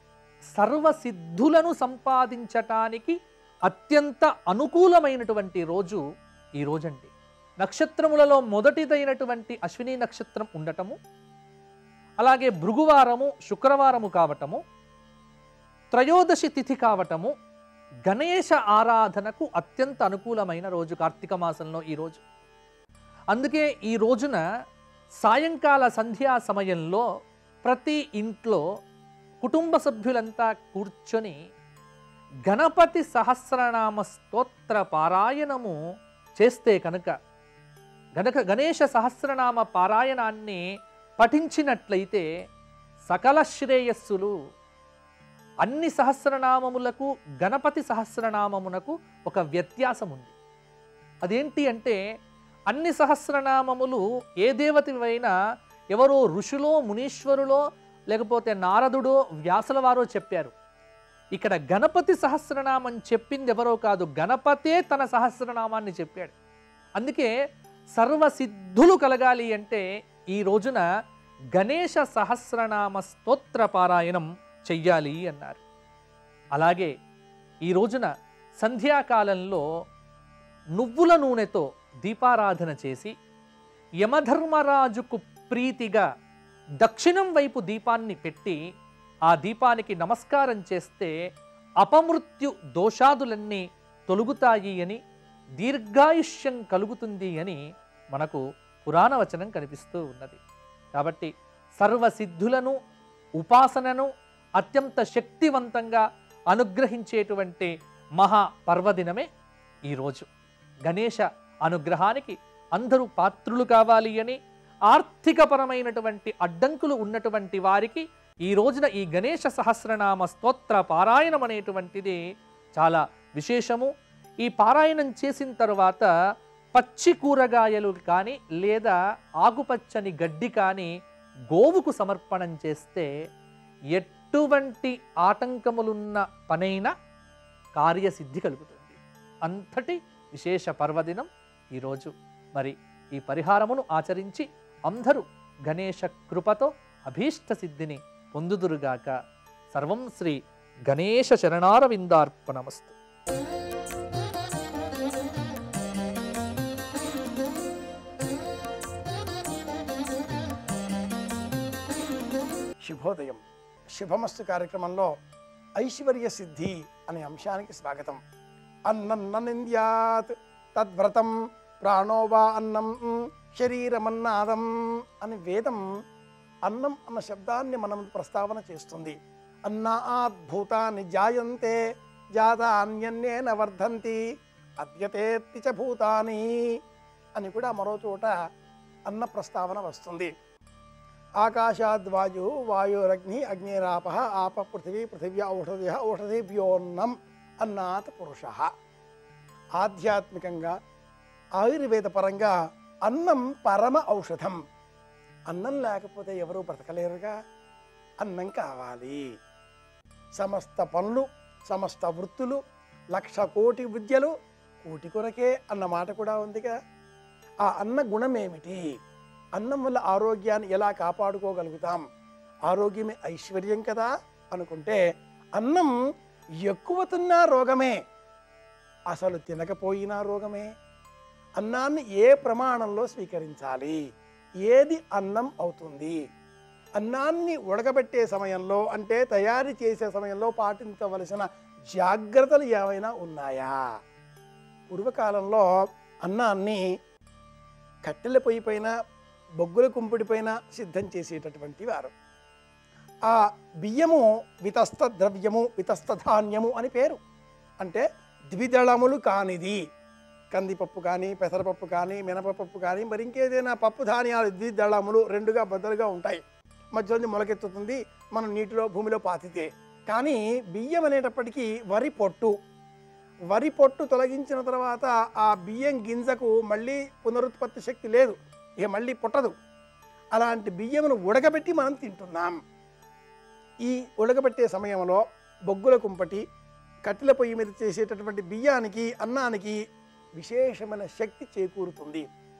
సర్వసిద్ధులను సంపాదించటానికి అత్యంత అనుకూలమైనటువంటి రోజు ఈ రోజండి నక్షత్రములలో మొదటిదైనటువంటి అశ్విని నక్షత్రం ఉండటము అలాగే భృగువారము శుక్రవారము కావటము త్రయోదశి తిథి కావటము గణేశ ఆరాధనకు అత్యంత అనుకూలమైన రోజు కార్తీక మాసంలో ఈ రోజు అందుకే ఈ రోజున సాయంకాల సంధ్యా సమయంలో ప్రతి ఇంట్లో కుటుంబ సభ్యులంతా కూర్చొని గణపతి సహస్రనామ స్తోత్ర పారాయణము చేస్తే కనుక గనక గణేశ సహస్రనామ పారాయణాన్ని పఠించినట్లయితే సకల శ్రేయస్సులు అన్ని సహస్రనామములకు గణపతి సహస్రనామమునకు ఒక వ్యత్యాసం ఉంది అదేంటి అంటే అన్ని సహస్రనామములు ఏ దేవతవైనా ఎవరో ఋషులో మునీశ్వరులో లేకపోతే నారదుడో వ్యాసుల వారో చెప్పారు ఇక్కడ గణపతి సహస్రనామం చెప్పింది ఎవరో కాదు గణపతే తన సహస్రనామాన్ని చెప్పాడు అందుకే సర్వసిద్ధులు కలగాలి అంటే ఈ రోజున గణేశ సహస్రనామ స్తోత్ర పారాయణం చెయ్యాలి అన్నారు అలాగే ఈ రోజున సంధ్యాకాలంలో నువ్వుల నూనెతో దీపారాధన చేసి యమధర్మరాజుకు ప్రీతిగా దక్షిణం వైపు దీపాన్ని పెట్టి ఆ దీపానికి నమస్కారం చేస్తే అపమృత్యు దోషాదులన్నీ తొలుగుతాయి అని దీర్ఘాయుష్యం కలుగుతుంది అని మనకు పురాణ వచనం కనిపిస్తూ ఉన్నది కాబట్టి సర్వసిద్ధులను ఉపాసనను అత్యంత శక్తివంతంగా అనుగ్రహించేటువంటి మహా పర్వదినమే ఈరోజు గణేష అనుగ్రహానికి అందరూ పాత్రులు కావాలి అని ఆర్థికపరమైనటువంటి అడ్డంకులు ఉన్నటువంటి వారికి ఈ రోజున ఈ గణేష సహస్రనామ స్తోత్ర పారాయణం అనేటువంటిది చాలా విశేషము ఈ పారాయణం చేసిన తర్వాత పచ్చి కూరగాయలు కానీ లేదా ఆకుపచ్చని గడ్డి కానీ గోవుకు సమర్పణం చేస్తే ఎటువంటి ఆటంకములున్న పనైనా కార్యసిద్ధి కలుగుతుంది అంతటి విశేష పర్వదినం ఈరోజు మరి ఈ పరిహారమును ఆచరించి అందరూ గణేష కృపతో అభీష్ట సిద్ధిని పొందుదురుగాక సర్వం శ్రీ గణేష శరణారవిందార్పణమస్తు శుభోదయం శుభమస్తు కార్యక్రమంలో ఐశ్వర్య సిద్ధి అనే అంశానికి స్వాగతం అన్నం నింద్యాత్ తద్వ్రతం ప్రాణో వా అన్నం శరీరమన్నాదం అని వేదం అన్నం అన్న శబ్దాన్ని మనం ప్రస్తావన చేస్తుంది అన్నాత్ భూతాన్ని జాయంతే జాతాన్యన్యేన వర్ధంతి అద్యతేత్తి చ భూతాని అని కూడా మరో చోట అన్న ప్రస్తావన వస్తుంది ఆకాశాద్వాయు వాయురగ్ని అగ్నిరాప ఆప పృథివీ పృథివ్య ఔషధి ఔషధిభ్యోన్నం అన్నాత్ పురుష ఆధ్యాత్మికంగా ఆయుర్వేద పరంగా అన్నం పరమ ఔషధం అన్నం లేకపోతే ఎవరూ బ్రతకలేరుగా అన్నం కావాలి సమస్త పనులు సమస్త వృత్తులు లక్ష కోటి విద్యలు కోటి కొరకే అన్న మాట కూడా ఉందిగా ఆ అన్న గుణం ఏమిటి అన్నం వల్ల ఆరోగ్యాన్ని ఎలా కాపాడుకోగలుగుతాం ఆరోగ్యమే ఐశ్వర్యం కదా అనుకుంటే అన్నం ఎక్కువ తిన్నా రోగమే అసలు తినకపోయినా రోగమే అన్నాన్ని ఏ ప్రమాణంలో స్వీకరించాలి ఏది అన్నం అవుతుంది అన్నాన్ని ఉడకబెట్టే సమయంలో అంటే తయారు చేసే సమయంలో పాటించవలసిన జాగ్రత్తలు ఏమైనా ఉన్నాయా పూర్వకాలంలో అన్నాన్ని కట్టెల పొయ్యి పైన బొగ్గుల కుంపుడి పైన సిద్ధం చేసేటటువంటి వారు ఆ బియ్యము వితస్త ద్రవ్యము వితస్త ధాన్యము అని పేరు అంటే ద్విదళములు కానిది కందిపప్పు కానీ పెసరపప్పు కానీ మినపపప్పు కానీ మరి ఇంకేదైనా పప్పు ధాన్యాలు ద్విదళములు రెండుగా బద్దలుగా ఉంటాయి మధ్యలో మొలకెత్తుతుంది మనం నీటిలో భూమిలో పాతితే కానీ బియ్యం అనేటప్పటికీ వరి పొట్టు వరి పొట్టు తొలగించిన తర్వాత ఆ బియ్యం గింజకు మళ్ళీ పునరుత్పత్తి శక్తి లేదు ఇక మళ్ళీ పుట్టదు అలాంటి బియ్యమును ఉడకబెట్టి మనం తింటున్నాం ఈ ఉడకబెట్టే సమయంలో బొగ్గుల కుంపటి కట్టెల పొయ్యి మీద చేసేటటువంటి బియ్యానికి అన్నానికి విశేషమైన శక్తి చేకూరుతుంది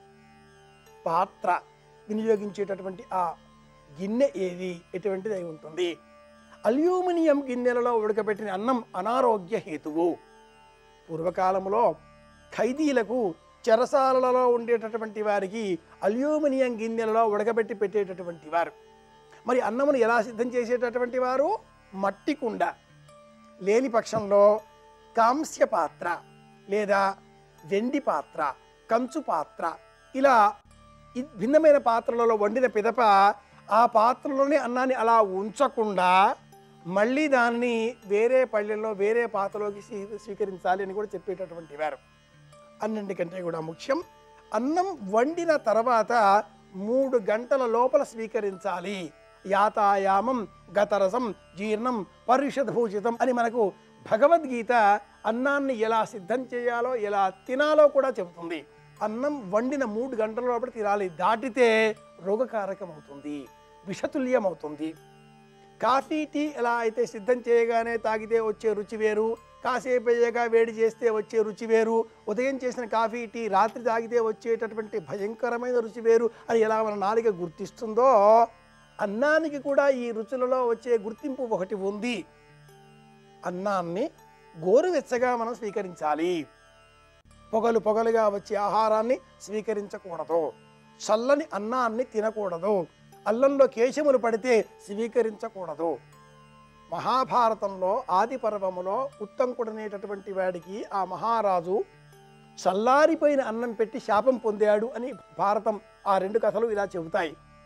పాత్ర వినియోగించేటటువంటి ఆ గిన్నె ఏది ఎటువంటిది అయి ఉంటుంది అల్యూమినియం గిన్నెలలో ఉడకబెట్టిన అన్నం అనారోగ్య హేతువు పూర్వకాలంలో ఖైదీలకు చెరసాలలో ఉండేటటువంటి వారికి అల్యూమినియం గిన్నెలలో ఉడకబెట్టి పెట్టేటటువంటి వారు మరి అన్నమును ఎలా సిద్ధం చేసేటటువంటి వారు మట్టి కుండ లేని పక్షంలో కాంస్య పాత్ర లేదా వెండి పాత్ర కంచు పాత్ర ఇలా ఇ- భిన్నమైన పాత్రలలో వండిన పిదప ఆ పాత్రలోనే అన్నాన్ని అలా ఉంచకుండా మళ్ళీ దాన్ని వేరే పళ్ళెల్లో వేరే పాత్రలోకి స్వీ- స్వీకరించాలి అని కూడా చెప్పేటటువంటి వారు అన్నింటికంటే కూడా ముఖ్యం అన్నం వండిన తర్వాత మూడు గంటల లోపల స్వీకరించాలి యాతాయామం గతరసం జీర్ణం పరిషద్ భూషితం అని మనకు భగవద్గీత అన్నాన్ని ఎలా సిద్ధం చేయాలో ఎలా తినాలో కూడా చెబుతుంది అన్నం వండిన మూడు గంటల లోపల తినాలి దాటితే రోగకారకం అవుతుంది విషతుల్యం అవుతుంది కాఫీ టీ ఎలా అయితే సిద్ధం చేయగానే తాగితే వచ్చే రుచి వేరు కాసేపు అయ్యాక వేడి చేస్తే వచ్చే రుచి వేరు ఉదయం చేసిన కాఫీ టీ రాత్రి తాగితే వచ్చేటటువంటి భయంకరమైన రుచి వేరు అని ఎలా మన నాలుక గుర్తిస్తుందో అన్నానికి కూడా ఈ రుచులలో వచ్చే గుర్తింపు ఒకటి ఉంది అన్నాన్ని గోరువెచ్చగా మనం స్వీకరించాలి పొగలు పొగలుగా వచ్చే ఆహారాన్ని స్వీకరించకూడదు చల్లని అన్నాన్ని తినకూడదు అల్లంలో కేశములు పడితే స్వీకరించకూడదు మహాభారతంలో ఆది పర్వములో ఉత్తంకుడనేటటువంటి వాడికి ఆ మహారాజు చల్లారిపోయిన అన్నం పెట్టి శాపం పొందాడు అని భారతం ఆ రెండు కథలు ఇలా చెబుతాయి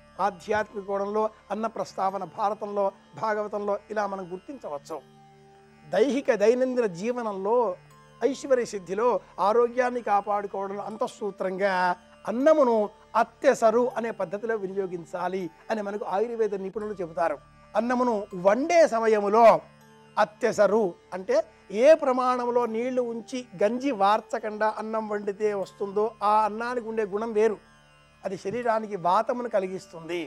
ఆధ్యాత్మిక కోణంలో అన్న ప్రస్తావన భారతంలో భాగవతంలో ఇలా మనం గుర్తించవచ్చు దైహిక దైనందిన జీవనంలో ఐశ్వర్య సిద్ధిలో ఆరోగ్యాన్ని కాపాడుకోవడంలో అంతఃసూత్రంగా అన్నమును అత్యసరు అనే పద్ధతిలో వినియోగించాలి అని మనకు ఆయుర్వేద నిపుణులు చెబుతారు అన్నమును వండే సమయములో అత్యసరు అంటే ఏ ప్రమాణంలో నీళ్లు ఉంచి గంజి వార్చకుండా అన్నం వండితే వస్తుందో ఆ అన్నానికి ఉండే గుణం వేరు అది శరీరానికి వాతమును కలిగిస్తుంది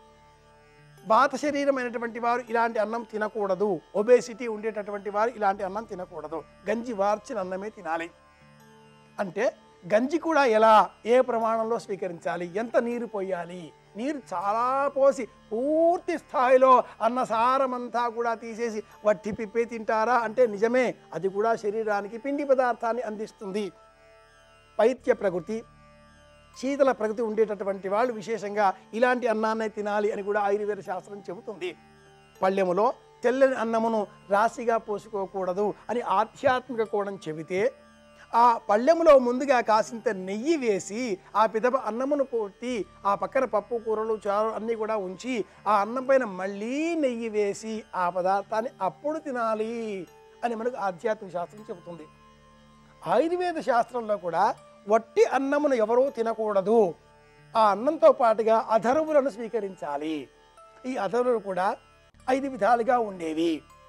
వాత శరీరమైనటువంటి వారు ఇలాంటి అన్నం తినకూడదు ఒబేసిటీ ఉండేటటువంటి వారు ఇలాంటి అన్నం తినకూడదు గంజి వార్చిన అన్నమే తినాలి అంటే గంజి కూడా ఎలా ఏ ప్రమాణంలో స్వీకరించాలి ఎంత నీరు పోయాలి నీరు చాలా పోసి పూర్తి స్థాయిలో అన్న సారమంతా కూడా తీసేసి వట్టి పిప్పే తింటారా అంటే నిజమే అది కూడా శరీరానికి పిండి పదార్థాన్ని అందిస్తుంది పైత్య ప్రకృతి శీతల ప్రకృతి ఉండేటటువంటి వాళ్ళు విశేషంగా ఇలాంటి అన్నాన్నే తినాలి అని కూడా ఆయుర్వేద శాస్త్రం చెబుతుంది పళ్ళెములో తెల్లని అన్నమును రాశిగా పోసుకోకూడదు అని ఆధ్యాత్మిక కోణం చెబితే ఆ పళ్ళెములో ముందుగా కాసింత నెయ్యి వేసి ఆ పిదప అన్నమును పోట్టి ఆ పక్కన పప్పు కూరలు చారు అన్నీ కూడా ఉంచి ఆ అన్నం పైన మళ్ళీ నెయ్యి వేసి ఆ పదార్థాన్ని అప్పుడు తినాలి అని మనకు ఆధ్యాత్మిక శాస్త్రం చెబుతుంది ఆయుర్వేద శాస్త్రంలో కూడా వట్టి అన్నమును ఎవరూ తినకూడదు ఆ అన్నంతో పాటుగా అధర్వులను స్వీకరించాలి ఈ అధర్వులు కూడా ఐదు విధాలుగా ఉండేవి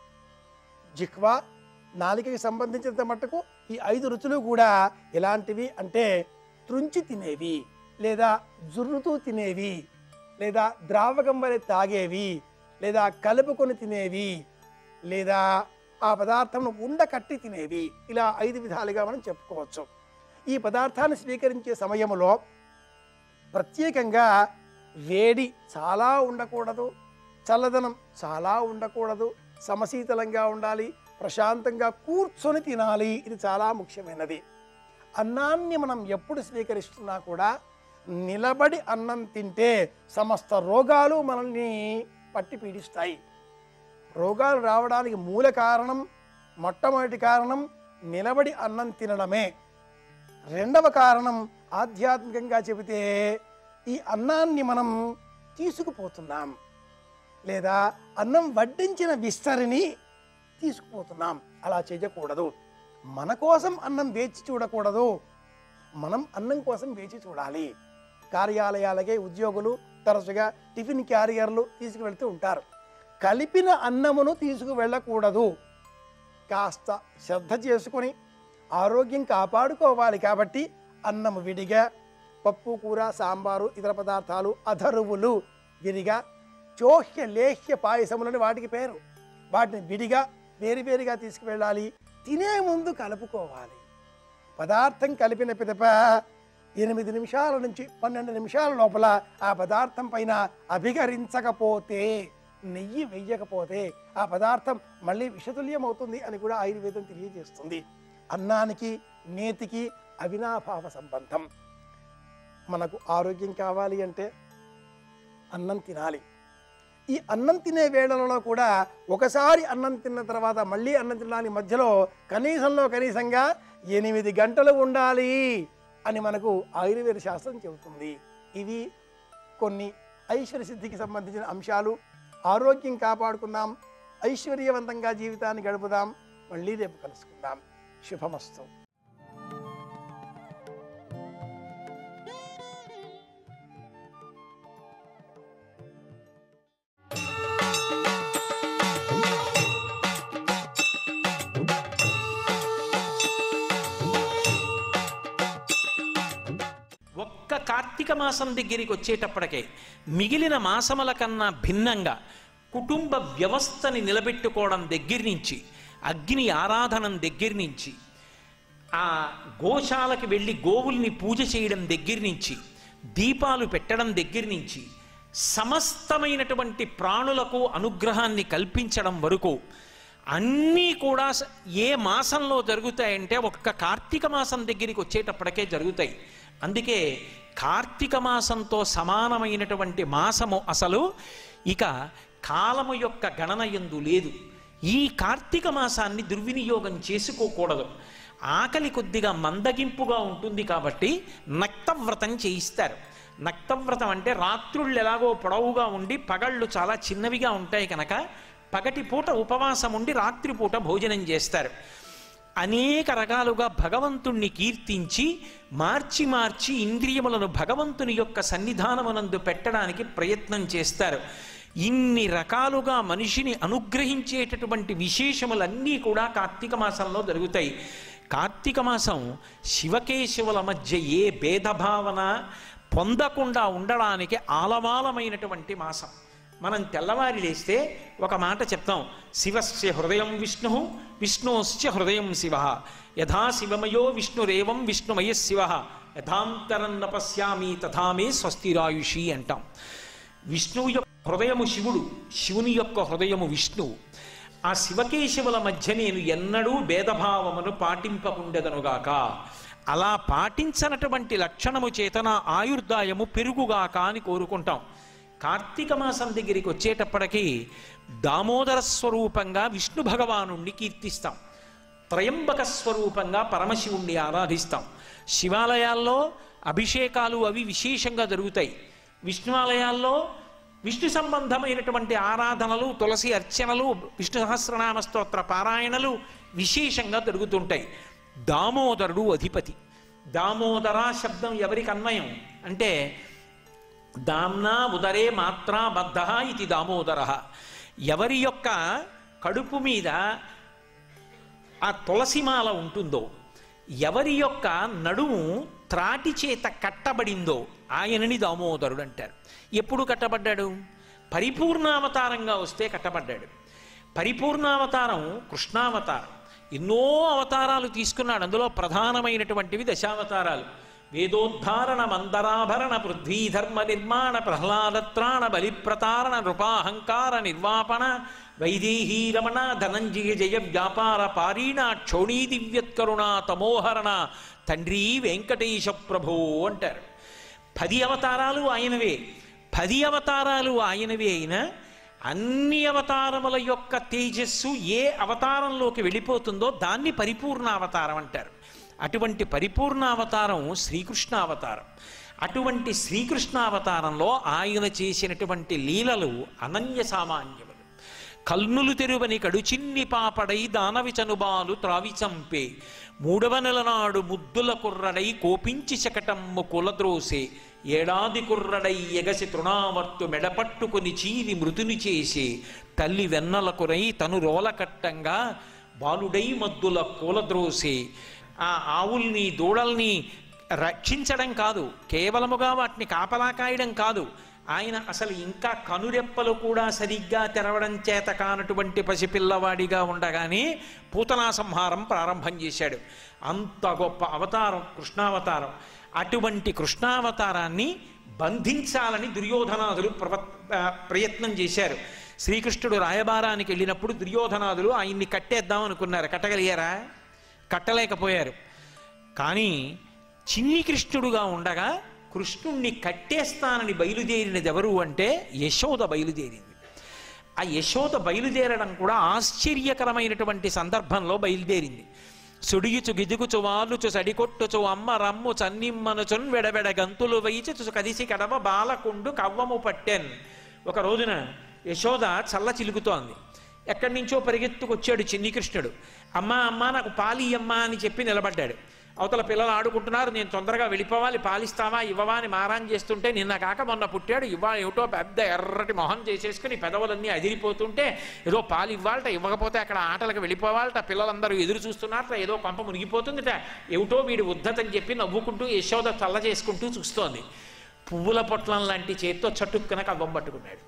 జిహ్వ నాలికకి సంబంధించినంత మట్టుకు ఈ ఐదు రుచులు కూడా ఎలాంటివి అంటే త్రుంచి తినేవి లేదా జుర్రుతూ తినేవి లేదా ద్రావకం వలె తాగేవి లేదా కలుపుకొని తినేవి లేదా ఆ పదార్థంను ఉండకట్టి తినేవి ఇలా ఐదు విధాలుగా మనం చెప్పుకోవచ్చు ఈ పదార్థాన్ని స్వీకరించే సమయంలో ప్రత్యేకంగా వేడి చాలా ఉండకూడదు చల్లదనం చాలా ఉండకూడదు సమశీతలంగా ఉండాలి ప్రశాంతంగా కూర్చొని తినాలి ఇది చాలా ముఖ్యమైనది అన్నాన్ని మనం ఎప్పుడు స్వీకరిస్తున్నా కూడా నిలబడి అన్నం తింటే సమస్త రోగాలు మనల్ని పట్టి పీడిస్తాయి రోగాలు రావడానికి మూల కారణం మొట్టమొదటి కారణం నిలబడి అన్నం తినడమే రెండవ కారణం ఆధ్యాత్మికంగా చెబితే ఈ అన్నాన్ని మనం తీసుకుపోతున్నాం లేదా అన్నం వడ్డించిన విస్తరిని తీసుకుపోతున్నాం అలా చేయకూడదు మన కోసం అన్నం వేచి చూడకూడదు మనం అన్నం కోసం వేచి చూడాలి కార్యాలయాలకే ఉద్యోగులు తరచుగా టిఫిన్ క్యారియర్లు తీసుకువెళ్తూ ఉంటారు కలిపిన అన్నమును తీసుకువెళ్ళకూడదు కాస్త శ్రద్ధ చేసుకొని ఆరోగ్యం కాపాడుకోవాలి కాబట్టి అన్నము విడిగా పప్పు కూర సాంబారు ఇతర పదార్థాలు అధరువులు విడిగా చోహ్య లేహ్య పాయసములని వాటికి పేరు వాటిని విడిగా వేరువేరుగా తీసుకువెళ్ళాలి తినే ముందు కలుపుకోవాలి పదార్థం కలిపిన పిదప ఎనిమిది నిమిషాల నుంచి పన్నెండు నిమిషాల లోపల ఆ పదార్థం పైన అభిగరించకపోతే నెయ్యి వెయ్యకపోతే ఆ పదార్థం మళ్ళీ విషతుల్యం అవుతుంది అని కూడా ఆయుర్వేదం తెలియజేస్తుంది అన్నానికి నేతికి అవినాభావ సంబంధం మనకు ఆరోగ్యం కావాలి అంటే అన్నం తినాలి ఈ అన్నం తినే వేళలలో కూడా ఒకసారి అన్నం తిన్న తర్వాత మళ్ళీ అన్నం తినడానికి మధ్యలో కనీసంలో కనీసంగా ఎనిమిది గంటలు ఉండాలి అని మనకు ఆయుర్వేద శాస్త్రం చెబుతుంది ఇవి కొన్ని ఐశ్వర్య సిద్ధికి సంబంధించిన అంశాలు ఆరోగ్యం కాపాడుకుందాం ఐశ్వర్యవంతంగా జీవితాన్ని గడుపుదాం మళ్ళీ రేపు కలుసుకుందాం శుభమస్తు ఒక్క కార్తీక మాసం దగ్గరికి వచ్చేటప్పటికే మిగిలిన మాసముల కన్నా భిన్నంగా కుటుంబ వ్యవస్థని నిలబెట్టుకోవడం దగ్గర నుంచి అగ్ని ఆరాధనం దగ్గర నుంచి ఆ గోశాలకి వెళ్ళి గోవుల్ని పూజ చేయడం దగ్గర నుంచి దీపాలు పెట్టడం దగ్గర నుంచి సమస్తమైనటువంటి ప్రాణులకు అనుగ్రహాన్ని కల్పించడం వరకు అన్నీ కూడా స- ఏ మాసంలో జరుగుతాయంటే ఒక్క కార్తీక మాసం దగ్గరికి వచ్చేటప్పటికే జరుగుతాయి అందుకే కార్తీక మాసంతో సమానమైనటువంటి మాసము అసలు ఇక కాలము యొక్క గణన యందు లేదు ఈ కార్తీక మాసాన్ని దుర్వినియోగం చేసుకోకూడదు ఆకలి కొద్దిగా మందగింపుగా ఉంటుంది కాబట్టి నక్తవ్రతం చేయిస్తారు నక్తవ్రతం అంటే రాత్రుళ్ళు ఎలాగో పొడవుగా ఉండి పగళ్ళు చాలా చిన్నవిగా ఉంటాయి కనుక పగటి పూట ఉపవాసం ఉండి రాత్రిపూట భోజనం చేస్తారు అనేక రకాలుగా భగవంతుణ్ణి కీర్తించి మార్చి మార్చి ఇంద్రియములను భగవంతుని యొక్క సన్నిధానమునందు పెట్టడానికి ప్రయత్నం చేస్తారు ఇన్ని రకాలుగా మనిషిని అనుగ్రహించేటటువంటి విశేషములన్నీ కూడా కార్తీక మాసంలో జరుగుతాయి కార్తీక మాసం శివకేశవుల మధ్య ఏ భేదభావన పొందకుండా ఉండడానికి ఆలవాలమైనటువంటి మాసం మనం తెల్లవారి లేస్తే ఒక మాట చెప్తాం శివస్య హృదయం విష్ణు విష్ణోశ్చ హృదయం శివ యథా శివమయో విష్ణురేవం విష్ణుమయ శివ యథాంతరం నపశ్యామి తథామే స్వస్తిరాయుషి అంటాం విష్ణువు యొక్క హృదయము శివుడు శివుని యొక్క హృదయము విష్ణువు ఆ శివకేశవుల మధ్య నేను ఎన్నడూ భేదభావమును పాటింపకుండెదనుగాక అలా పాటించనటువంటి లక్షణము చేతన ఆయుర్దాయము పెరుగుగాక అని కోరుకుంటాం కార్తీక మాసం దగ్గరికి వచ్చేటప్పటికి దామోదర స్వరూపంగా విష్ణు భగవానుణ్ణి కీర్తిస్తాం త్రయంబక స్వరూపంగా పరమశివుణ్ణి ఆరాధిస్తాం శివాలయాల్లో అభిషేకాలు అవి విశేషంగా జరుగుతాయి విష్ణు ఆలయాల్లో విష్ణు సంబంధమైనటువంటి ఆరాధనలు తులసి అర్చనలు విష్ణు సహస్రనామ స్తోత్ర పారాయణలు విశేషంగా జరుగుతుంటాయి దామోదరుడు అధిపతి దామోదర శబ్దం ఎవరికి అన్వయం అంటే దామ్నా ఉదరే మాత్రా బద్ధ ఇది దామోదర ఎవరి యొక్క కడుపు మీద ఆ తులసిమాల ఉంటుందో ఎవరి యొక్క నడుము త్రాటి చేత కట్టబడిందో ఆయనని దామోదరుడు అంటారు ఎప్పుడు కట్టబడ్డాడు పరిపూర్ణావతారంగా వస్తే కట్టబడ్డాడు పరిపూర్ణావతారం కృష్ణావతారం ఎన్నో అవతారాలు తీసుకున్నాడు అందులో ప్రధానమైనటువంటివి దశావతారాలు వేదోద్ధారణ మందరాభరణ పృథ్వీధర్మ నిర్మాణ ప్రహ్లాదత్రాణ బలిప్రతారణ నృపాహంకార నిర్వాపణ వైదేహీ రమణ ధనంజయ జయ వ్యాపార పారీణ క్షోణీ దివ్యత్కరుణ తమోహరణ తండ్రి వెంకటేశ ప్రభో అంటారు పది అవతారాలు ఆయనవే పది అవతారాలు ఆయనవే అయినా అన్ని అవతారముల యొక్క తేజస్సు ఏ అవతారంలోకి వెళ్ళిపోతుందో దాన్ని పరిపూర్ణ అవతారం అంటారు అటువంటి పరిపూర్ణ అవతారం శ్రీకృష్ణ అవతారం అటువంటి శ్రీకృష్ణ అవతారంలో ఆయన చేసినటువంటి లీలలు అనన్య సామాన్యములు కల్నులు తెరువని కడుచిన్ని పాపడై దానవి చనుబాలు త్రావి చంపే మూడవ నెల నాడు ముద్దుల కుర్రడై కోపించి శకటమ్ము కులద్రోసే ఏడాది కుర్రడై ఎగసి తృణామర్తు మెడపట్టుకుని చీరి మృతుని చేసి తల్లి వెన్నల కురై తను రోలకట్టంగా బాలుడై మద్దుల కూలద్రోసే ఆ ఆవుల్ని దూడల్ని రక్షించడం కాదు కేవలముగా వాటిని కాపలా కాయడం కాదు ఆయన అసలు ఇంకా కనురెప్పలు కూడా సరిగ్గా తెరవడం చేత కానటువంటి పసిపిల్లవాడిగా ఉండగానే పూతనా సంహారం ప్రారంభం చేశాడు అంత గొప్ప అవతారం కృష్ణావతారం అటువంటి కృష్ణావతారాన్ని బంధించాలని దుర్యోధనాదులు ప్రవ ఆ, ప్రయత్నం చేశారు శ్రీకృష్ణుడు రాయబారానికి వెళ్ళినప్పుడు దుర్యోధనాదులు ఆయన్ని కట్టేద్దాం అనుకున్నారు కట్టగలిగారా కట్టలేకపోయారు కానీ చిన్ని కృష్ణుడుగా ఉండగా కృష్ణుణ్ణి కట్టేస్తానని బయలుదేరినది ఎవరు అంటే యశోద బయలుదేరింది ఆ యశోద బయలుదేరడం కూడా ఆశ్చర్యకరమైనటువంటి సందర్భంలో బయలుదేరింది సుడియుచు గిజుగుచు వాలుచు సడికొట్టుచు అమ్మ రమ్ము చన్నిమ్మనుచున్ వెడవెడ గంతులు వైచుచు కదిసి కడవ బాలకుండు కవ్వము పట్టెన్ ఒక రోజున యశోద చల్ల చిలుకుతోంది ఎక్కడి నుంచో పరిగెత్తుకొచ్చాడు చిన్ని కృష్ణుడు అమ్మా అమ్మా నాకు పాలి అమ్మా అని చెప్పి నిలబడ్డాడు అవతల పిల్లలు ఆడుకుంటున్నారు నేను తొందరగా వెళ్ళిపోవాలి పాలిస్తావా ఇవ్వవా అని మారాన్ చేస్తుంటే నిన్న కాక మొన్న పుట్టాడు ఇవ్వ ఏమిటో పెద్ద ఎర్రటి మొహం చేసేసుకుని పెదవులన్నీ అదిరిపోతుంటే ఏదో పాలు ఇవ్వాలట ఇవ్వకపోతే అక్కడ ఆటలకు వెళ్ళిపోవాలట పిల్లలందరూ ఎదురు చూస్తున్నారట ఏదో కొంప మునిగిపోతుందిట ఏమిటో వీడి ఉద్ధతని చెప్పి నవ్వుకుంటూ యశోద చల్ల చేసుకుంటూ చూస్తోంది పువ్వుల పొట్లం లాంటి చేత్తో చటుక్కున కవ్వం పట్టుకున్నాడు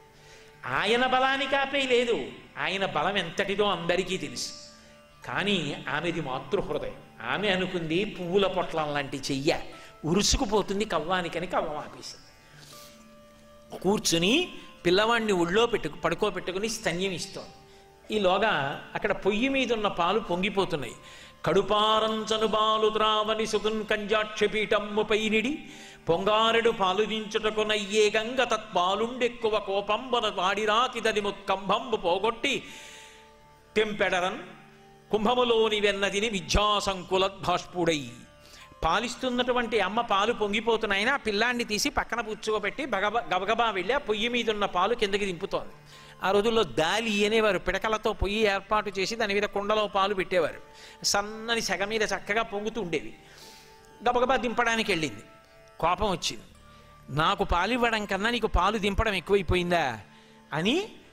ఆయన బలానికి ఆపే లేదు ఆయన బలం ఎంతటిదో అందరికీ తెలుసు కానీ ఆమెది మాతృహృదయం ఆమె అనుకుంది పువ్వుల పొట్లం లాంటి చెయ్య ఉరుసుకుపోతుంది కవ్వానికని కవ్వం ఆపేసింది కూర్చుని పిల్లవాడిని ఒళ్ళో పెట్టు పడుకోబెట్టుకుని స్తన్యం ఇస్తోంది ఈలోగా అక్కడ పొయ్యి మీద ఉన్న పాలు పొంగిపోతున్నాయి కడుపారంచను బాలు త్రావని సుతున్ కంజాక్షపీఠమ్ము పైనిడి పొంగారెడు పాలు దించుటకు నయ్యే గంగ తత్పాలుండెక్కువ కోపంబన వాడిరాకిదది ముత్కంభంబు పోగొట్టి తెంపెడరన్ కుంభములోని వెన్నదిని విద్యాసంకుల భాష్పుడై పాలిస్తున్నటువంటి అమ్మ పాలు పొంగిపోతున్నాయని ఆ పిల్లాన్ని తీసి పక్కన పుచ్చుకోబెట్టి బగబ గబగబా వెళ్ళి ఆ పొయ్యి మీద ఉన్న పాలు కిందకి దింపుతోంది ఆ రోజుల్లో దాలి అనేవారు పిడకలతో పొయ్యి ఏర్పాటు చేసి దాని మీద కుండలో పాలు పెట్టేవారు సన్నని సెగ మీద చక్కగా పొంగుతూ ఉండేవి గబగబా దింపడానికి వెళ్ళింది కోపం వచ్చింది నాకు పాలు ఇవ్వడం కన్నా నీకు పాలు దింపడం ఎక్కువైపోయిందా అని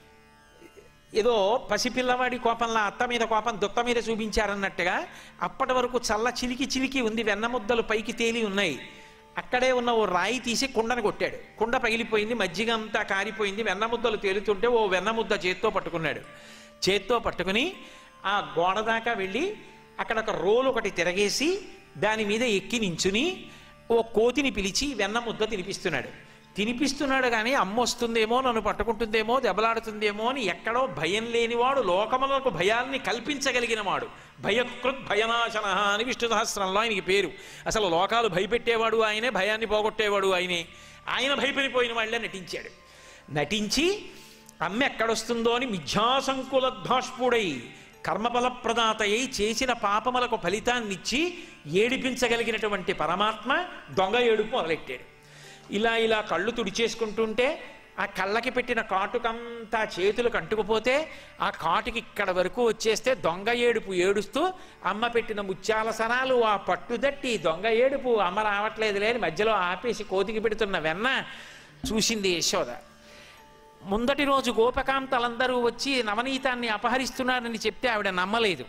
ఏదో పసిపిల్లవాడి కోపంలా అత్త మీద కోపం దుత్త మీద చూపించారన్నట్టుగా అప్పటి వరకు చల్ల చిలికి చిలికి ఉంది వెన్నముద్దలు పైకి తేలి ఉన్నాయి అక్కడే ఉన్న ఓ రాయి తీసి కుండను కొట్టాడు కుండ పగిలిపోయింది మజ్జిగ అంతా కారిపోయింది వెన్నముద్దలు తేలుతుంటే ఓ వెన్నముద్ద చేత్తో పట్టుకున్నాడు చేత్తో పట్టుకుని ఆ గోడ దాకా వెళ్ళి అక్కడ ఒక రోలు ఒకటి తిరగేసి దాని మీద ఎక్కి నించుని ఓ కోతిని పిలిచి వెన్న ముద్ద తినిపిస్తున్నాడు తినిపిస్తున్నాడు కానీ అమ్మ వస్తుందేమో నన్ను పట్టుకుంటుందేమో దెబ్బలాడుతుందేమో అని ఎక్కడో భయం లేనివాడు లోకములకు భయాల్ని కల్పించగలిగిన వాడు భయకృత్ భయనాశన అని విష్ణు సహస్రంలో ఆయనకి పేరు అసలు లోకాలు భయపెట్టేవాడు ఆయనే భయాన్ని పోగొట్టేవాడు ఆయనే ఆయన భయపడిపోయిన వాళ్ళే నటించాడు నటించి అమ్మ ఎక్కడొస్తుందో అని మిథ్యాసంకులద్భాష్పుడై కర్మఫలప్రదాతయ్యి చేసిన పాపములకు ఫలితాన్నిచ్చి ఏడిపించగలిగినటువంటి పరమాత్మ దొంగ ఏడుపు మొదలెట్టాడు ఇలా ఇలా కళ్ళు తుడిచేసుకుంటుంటే ఆ కళ్ళకి పెట్టిన కాటుకంతా చేతులకు అంటుకుపోతే ఆ కాటుకి ఇక్కడ వరకు వచ్చేస్తే దొంగ ఏడుపు ఏడుస్తూ అమ్మ పెట్టిన ముత్యాల సనాలు ఆ పట్టుదట్టి దొంగ ఏడుపు అమ్మ రావట్లేదు లేని మధ్యలో ఆపేసి కోతికి పెడుతున్న వెన్న చూసింది యశోద ముందటి రోజు గోపకాంతలందరూ వచ్చి నవనీతాన్ని అపహరిస్తున్నారని చెప్తే ఆవిడ నమ్మలేదు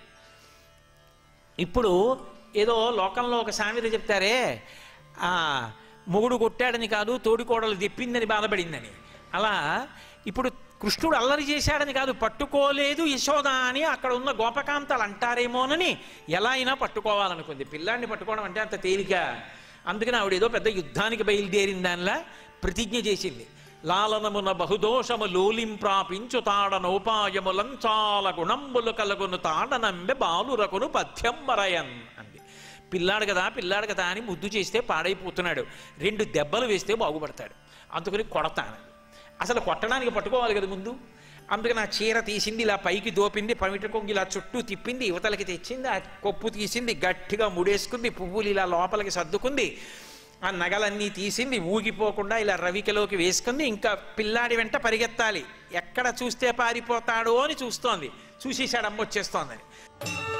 ఇప్పుడు ఏదో లోకంలో ఒక సామెత చెప్తారే ఆ మొగుడు కొట్టాడని కాదు తోడికోడలు తెప్పిందని బాధపడిందని అలా ఇప్పుడు కృష్ణుడు అల్లరి చేశాడని కాదు పట్టుకోలేదు యశోద అని అక్కడ ఉన్న గోపకాంతాలు అంటారేమోనని ఎలా అయినా పట్టుకోవాలనుకుంది పిల్లాన్ని పట్టుకోవడం అంటే అంత తేలిక అందుకని ఆవిడ ఏదో పెద్ద యుద్ధానికి బయలుదేరిన దానిలా ప్రతిజ్ఞ చేసింది లాలనమున బహుదోషము లోలిం ప్రాపించు తాడనోపాయములం చాలా గుణంబులు కలుగును తాడనంబె బాలురకును పథ్యం మరయన్ అంది పిల్లాడు కదా పిల్లాడు కదా అని ముద్దు చేస్తే పాడైపోతున్నాడు రెండు దెబ్బలు వేస్తే బాగుపడతాడు అందుకని కొడతాను అసలు కొట్టడానికి పట్టుకోవాలి కదా ముందు అందుకని ఆ చీర తీసింది ఇలా పైకి దోపింది పమిట కొంగి ఇలా చుట్టూ తిప్పింది యువతలకి తెచ్చింది ఆ కొప్పు తీసింది గట్టిగా ముడేసుకుంది పువ్వులు ఇలా లోపలికి సర్దుకుంది ఆ నగలన్నీ తీసింది ఊగిపోకుండా ఇలా రవికలోకి వేసుకుంది ఇంకా పిల్లాడి వెంట పరిగెత్తాలి ఎక్కడ చూస్తే పారిపోతాడో అని చూస్తోంది చూసేసాడు అమ్మ వచ్చేస్తోందని